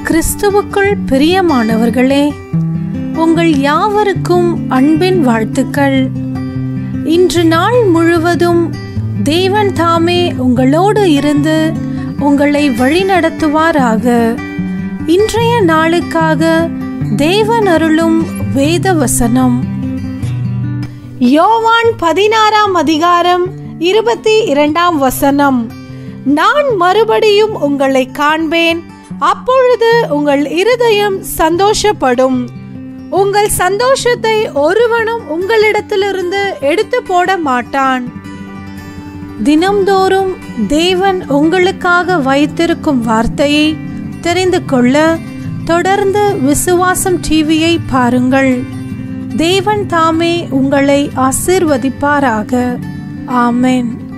கிறிஸ்துவுக்குள் பிரியமானவர்களே உங்கள் யாவருக்கும் அன்பின் வாழ்த்துக்கள் இன்று நாள் முழுவதும் தேவன் தாமே உங்களோடு இருந்து உங்களை வழிநடத்துவாராக இன்றைய நாளுக்காக தேவன் அருளும் வேத வசனம் யோவான் பதினாறாம் அதிகாரம் இருபத்தி இரண்டாம் வசனம் நான் மறுபடியும் உங்களை காண்பேன் அப்பொழுது உங்கள் இருதயம் சந்தோஷப்படும் உங்கள் சந்தோஷத்தை ஒருவனும் உங்களிடத்திலிருந்து எடுத்து போட மாட்டான் தினம்தோறும் தேவன் உங்களுக்காக வைத்திருக்கும் வார்த்தையை தெரிந்து கொள்ள தொடர்ந்து விசுவாசம் டிவியை பாருங்கள் தேவன் தாமே உங்களை ஆசிர்வதிப்பாராக ஆமென்